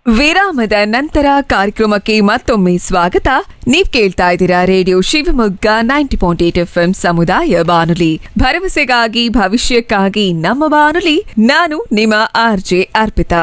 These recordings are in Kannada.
ವಿರಾಮದ ನಂತರ ಕಾರ್ಯಕ್ರಮಕ್ಕೆ ಮತ್ತೊಮ್ಮೆ ಸ್ವಾಗತ ನೀವ್ ಕೇಳ್ತಾ ಇದ್ದೀರಾ radio Shivamogga ninety point eight F M ಸಮುದಾಯ ಬಾನುಲಿ ಭರವಸೆಗಾಗಿ ಭವಿಷ್ಯಕ್ಕಾಗಿ ನಮ್ಮ ಬಾನುಲಿ ನಾನು ನಿಮ್ಮ ಆರ್ ಜೆ ಅರ್ಪಿತಾ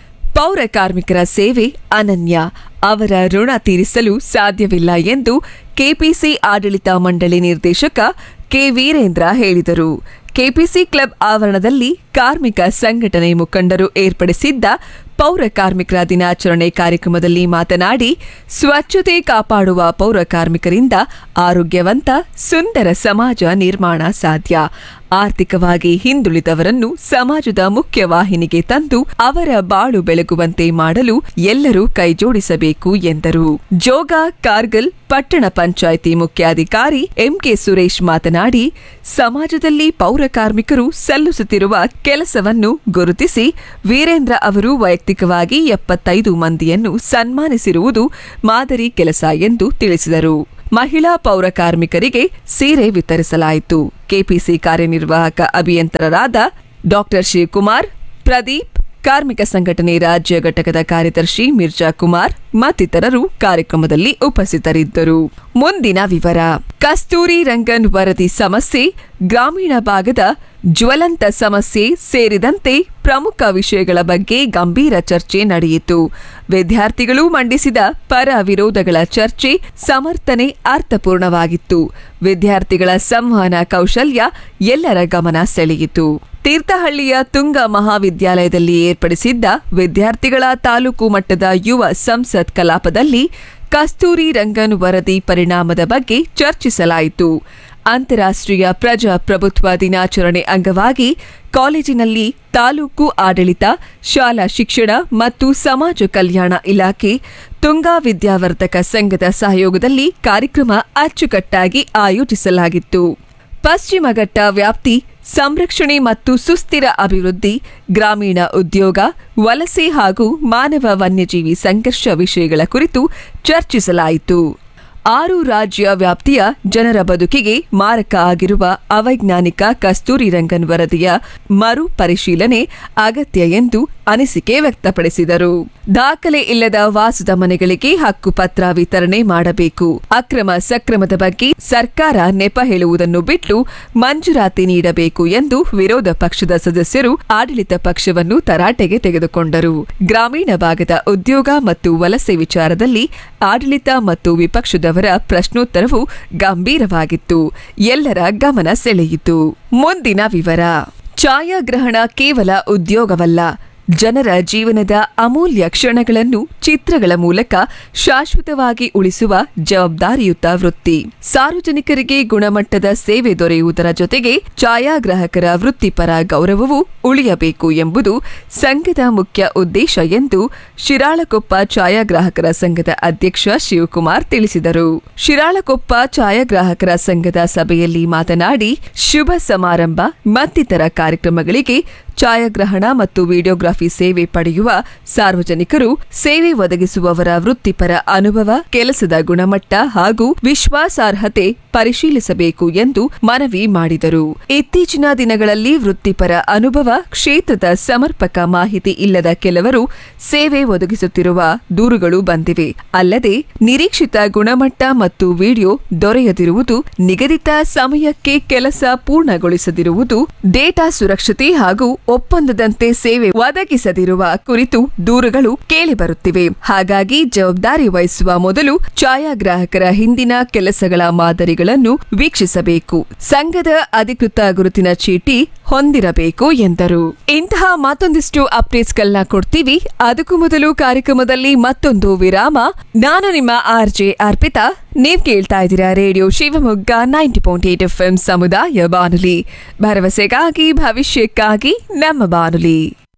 ಪೌರ ಕಾರ್ಮಿಕರ ಸೇವೆ ಅನನ್ಯ ಅವರ ಋಣ ತೀರಿಸಲು ಸಾಧ್ಯವಿಲ್ಲ ಎಂದು ಕೆಪಿಸಿ ಆಡಳಿತ ಮಂಡಳಿ ನಿರ್ದೇಶಕ ಕೆ ವೀರೇಂದ್ರ ಹೇಳಿದರು ಕೆಪಿಸಿ ಕ್ಲಬ್ ಆವರಣದಲ್ಲಿ ಕಾರ್ಮಿಕ ಸಂಘಟನೆ ಮುಖಂಡರು ಏರ್ಪಡಿಸಿದ್ದ ಪೌರ ಕಾರ್ಮಿಕರ ದಿನಾಚರಣೆ ಕಾರ್ಯಕ್ರಮದಲ್ಲಿ ಮಾತನಾಡಿ ಸ್ವಚ್ಛತೆ ಕಾಪಾಡುವ ಪೌರ ಕಾರ್ಮಿಕರಿಂದ ಆರೋಗ್ಯವಂತ ಸುಂದರ ಸಮಾಜ ನಿರ್ಮಾಣ ಸಾಧ್ಯ ಆರ್ಥಿಕವಾಗಿ ಹಿಂದುಳಿದವರನ್ನು ಸಮಾಜದ ಮುಖ್ಯವಾಹಿನಿಗೆ ತಂದು ಅವರ ಬಾಳು ಬೆಳಗುವಂತೆ ಮಾಡಲು ಎಲ್ಲರೂ ಕೈಜೋಡಿಸಬೇಕು ಎಂದರು ಜೋಗ ಕಾರ್ಗಿಲ್ ಪಟ್ಟಣ ಪಂಚಾಯಿತಿ ಮುಖ್ಯಾಧಿಕಾರಿ ಎಂಕೆ ಸುರೇಶ್ ಮಾತನಾಡಿ ಸಮಾಜದಲ್ಲಿ ಪೌರ ಕಾರ್ಮಿಕರು ಸಲ್ಲಿಸುತ್ತಿರುವ ಕೆಲಸವನ್ನು ಗುರುತಿಸಿ ವೀರೇಂದ್ರ ಅವರು ವೈಯಕ್ತಿಕವಾಗಿ ಎಪ್ಪತ್ತೈದು ಮಂದಿಯನ್ನು ಸನ್ಮಾನಿಸಿರುವುದು ಮಾದರಿ ಕೆಲಸ ಎಂದು ತಿಳಿಸಿದರು ಮಹಿಳಾ ಪೌರ ಕಾರ್ಮಿಕರಿಗೆ ಸೀರೆ ವಿತರಿಸಲಾಯಿತು ಕೆಪಿಸಿ ಕಾರ್ಯನಿರ್ವಾಹಕ ಅಭಿಯಂತರರಾದ ಡಾಕ್ಟರ್ ಶಿವಕುಮಾರ್ ಪ್ರದೀಪ್ ಕಾರ್ಮಿಕ ಸಂಘಟನೆ ರಾಜ್ಯ ಘಟಕದ ಕಾರ್ಯದರ್ಶಿ ಮಿರ್ಜಾ ಕುಮಾರ್ ಮತ್ತಿತರರು ಕಾರ್ಯಕ್ರಮದಲ್ಲಿ ಉಪಸ್ಥಿತರಿದ್ದರು ಮುಂದಿನ ವಿವರ ಕಸ್ತೂರಿ ರಂಗನ್ ವರದಿ ಸಮಸ್ಯೆ ಗ್ರಾಮೀಣ ಭಾಗದ ಜ್ವಲಂತ ಸಮಸ್ಯೆ ಸೇರಿದಂತೆ ಪ್ರಮುಖ ವಿಷಯಗಳ ಬಗ್ಗೆ ಗಂಭೀರ ಚರ್ಚೆ ನಡೆಯಿತು ವಿದ್ಯಾರ್ಥಿಗಳು ಮಂಡಿಸಿದ ಪರ ವಿರೋಧಗಳ ಚರ್ಚೆ ಸಮರ್ಥನೆ ಅರ್ಥಪೂರ್ಣವಾಗಿತ್ತು ವಿದ್ಯಾರ್ಥಿಗಳ ಸಂವಹನ ಕೌಶಲ್ಯ ಎಲ್ಲರ ಗಮನ ಸೆಳೆಯಿತು ತೀರ್ಥಹಳ್ಳಿಯ ತುಂಗ ಮಹಾವಿದ್ಯಾಲಯದಲ್ಲಿ ಏರ್ಪಡಿಸಿದ್ದ ವಿದ್ಯಾರ್ಥಿಗಳ ತಾಲೂಕು ಮಟ್ಟದ ಯುವ ಸಂಸತ್ ಕಲಾಪದಲ್ಲಿ ಕಸ್ತೂರಿ ರಂಗನ್ ವರದಿ ಪರಿಣಾಮದ ಬಗ್ಗೆ ಚರ್ಚಿಸಲಾಯಿತು ಅಂತಾರಾಷ್ಟ್ರೀಯ ಪ್ರಜಾಪ್ರಭುತ್ವ ದಿನಾಚರಣೆ ಅಂಗವಾಗಿ ಕಾಲೇಜಿನಲ್ಲಿ ತಾಲೂಕು ಆಡಳಿತ ಶಾಲಾ ಶಿಕ್ಷಣ ಮತ್ತು ಸಮಾಜ ಕಲ್ಯಾಣ ಇಲಾಖೆ ತುಂಗಾ ವಿದ್ಯಾವರ್ಧಕ ಸಂಘದ ಸಹಯೋಗದಲ್ಲಿ ಕಾರ್ಯಕ್ರಮ ಅಚ್ಚುಕಟ್ಟಾಗಿ ಆಯೋಜಿಸಲಾಗಿತ್ತು ಪಶ್ಚಿಮ ಘಟ್ಟ ವ್ಯಾಪ್ತಿ ಸಂರಕ್ಷಣೆ ಮತ್ತು ಸುಸ್ಥಿರ ಅಭಿವೃದ್ಧಿ ಗ್ರಾಮೀಣ ಉದ್ಯೋಗ ವಲಸೆ ಹಾಗೂ ಮಾನವ ವನ್ಯಜೀವಿ ಸಂಘರ್ಷ ವಿಷಯಗಳ ಕುರಿತು ಚರ್ಚಿಸಲಾಯಿತು ಆರು ರಾಜ್ಯ ವ್ಯಾಪ್ತಿಯ ಜನರ ಬದುಕಿಗೆ ಮಾರಕ ಆಗಿರುವ ಅವೈಜ್ಞಾನಿಕ ಕಸ್ತೂರಿ ರಂಗನ್ ವರದಿಯ ಮರು ಪರಿಶೀಲನೆ ಅಗತ್ಯ ಎಂದು ಅನಿಸಿಕೆ ವ್ಯಕ್ತಪಡಿಸಿದರು ದಾಖಲೆ ಇಲ್ಲದ ವಾಸದ ಮನೆಗಳಿಗೆ ಹಕ್ಕುಪತ್ರ ವಿತರಣೆ ಮಾಡಬೇಕು ಅಕ್ರಮ ಸಕ್ರಮದ ಬಗ್ಗೆ ಸರ್ಕಾರ ನೆಪ ಹೇಳುವುದನ್ನು ಬಿಟ್ಟು ಮಂಜೂರಾತಿ ನೀಡಬೇಕು ಎಂದು ವಿರೋಧ ಪಕ್ಷದ ಸದಸ್ಯರು ಆಡಳಿತ ಪಕ್ಷವನ್ನು ತರಾಟೆಗೆ ತೆಗೆದುಕೊಂಡರು ಗ್ರಾಮೀಣ ಭಾಗದ ಉದ್ಯೋಗ ಮತ್ತು ವಲಸೆ ವಿಚಾರದಲ್ಲಿ ಆಡಳಿತ ಮತ್ತು ವಿಪಕ್ಷದವರ ಪ್ರಶ್ನೋತ್ತರವು ಗಂಭೀರವಾಗಿತ್ತು ಎಲ್ಲರ ಗಮನ ಸೆಳೆಯಿತು ಮುಂದಿನ ವಿವರ ಛಾಯಾಗ್ರಹಣ ಕೇವಲ ಉದ್ಯೋಗವಲ್ಲ ಜನರ ಜೀವನದ ಅಮೂಲ್ಯ ಕ್ಷಣಗಳನ್ನು ಚಿತ್ರಗಳ ಮೂಲಕ ಶಾಶ್ವತವಾಗಿ ಉಳಿಸುವ ಜವಾಬ್ದಾರಿಯುತ ವೃತ್ತಿ ಸಾರ್ವಜನಿಕರಿಗೆ ಗುಣಮಟ್ಟದ ಸೇವೆ ದೊರೆಯುವುದರ ಜೊತೆಗೆ ಛಾಯಾಗ್ರಾಹಕರ ವೃತ್ತಿಪರ ಗೌರವವೂ ಉಳಿಯಬೇಕು ಎಂಬುದು ಸಂಘದ ಮುಖ್ಯ ಉದ್ದೇಶ ಎಂದು ಶಿರಾಳಕೊಪ್ಪ ಛಾಯಾಗ್ರಾಹಕರ ಸಂಘದ ಅಧ್ಯಕ್ಷ ಶಿವಕುಮಾರ್ ತಿಳಿಸಿದರು ಶಿರಾಳಕೊಪ್ಪ ಛಾಯಾಗ್ರಾಹಕರ ಸಂಘದ ಸಭೆಯಲ್ಲಿ ಮಾತನಾಡಿ ಶುಭ ಸಮಾರಂಭ ಮತ್ತಿತರ ಕಾರ್ಯಕ್ರಮಗಳಿಗೆ ಛಾಯಾಗ್ರಹಣ ಮತ್ತು ವಿಡಿಯೋಗ್ರಫಿ ಸೇವೆ ಪಡೆಯುವ ಸಾರ್ವಜನಿಕರು ಸೇವೆ ಒದಗಿಸುವವರ ವೃತ್ತಿಪರ ಅನುಭವ ಕೆಲಸದ ಗುಣಮಟ್ಟ ಹಾಗೂ ವಿಶ್ವಾಸಾರ್ಹತೆ ಪರಿಶೀಲಿಸಬೇಕು ಎಂದು ಮನವಿ ಮಾಡಿದರು ಇತ್ತೀಚಿನ ದಿನಗಳಲ್ಲಿ ವೃತ್ತಿಪರ ಅನುಭವ ಕ್ಷೇತ್ರದ ಸಮರ್ಪಕ ಮಾಹಿತಿ ಇಲ್ಲದ ಕೆಲವರು ಸೇವೆ ಒದಗಿಸುತ್ತಿರುವ ದೂರುಗಳು ಬಂದಿವೆ ಅಲ್ಲದೆ ನಿರೀಕ್ಷಿತ ಗುಣಮಟ್ಟ ಮತ್ತು ವಿಡಿಯೋ ದೊರೆಯದಿರುವುದು ನಿಗದಿತ ಸಮಯಕ್ಕೆ ಕೆಲಸ ಪೂರ್ಣಗೊಳಿಸದಿರುವುದು ಡೇಟಾ ಸುರಕ್ಷತೆ ಹಾಗೂ ಒಪ್ಪಂದದಂತೆ ಸೇವೆ ಒದಗಿಸದಿರುವ ಕುರಿತು ದೂರುಗಳು ಕೇಳಿಬರುತ್ತಿವೆ ಹಾಗಾಗಿ ಜವಾಬ್ದಾರಿ ವಹಿಸುವ ಮೊದಲು ಛಾಯಾಗ್ರಾಹಕರ ಹಿಂದಿನ ಕೆಲಸಗಳ ಮಾದರಿಗಳನ್ನು ವೀಕ್ಷಿಸಬೇಕು ಸಂಘದ ಅಧಿಕೃತ ಗುರುತಿನ ಚೀಟಿ ಹೊಂದಿರಬೇಕು ಎಂದರು ಇಂತಹ ಮತ್ತೊಂದಿಷ್ಟು ಅಪ್ಡೇಟ್ಸ್ಗಳನ್ನ ಕೊಡ್ತೀವಿ ಅದಕ್ಕೂ ಮೊದಲು ಕಾರ್ಯಕ್ರಮದಲ್ಲಿ ಮತ್ತೊಂದು ವಿರಾಮ ನಾನು ನಿಮ್ಮ ಆರ್ ಜೆ ಅರ್ಪಿತಾ ನೀವ್ ಕೇಳ್ತಾ ಇದ್ದೀರಾ radio Shivamogga ninety point eight F M ಸಮುದಾಯ ಬಾನುಲಿ ಭರವಸೆಗಾಗಿ ಭವಿಷ್ಯಕ್ಕಾಗಿ ನಮ್ಮ ಬಾನುಲಿ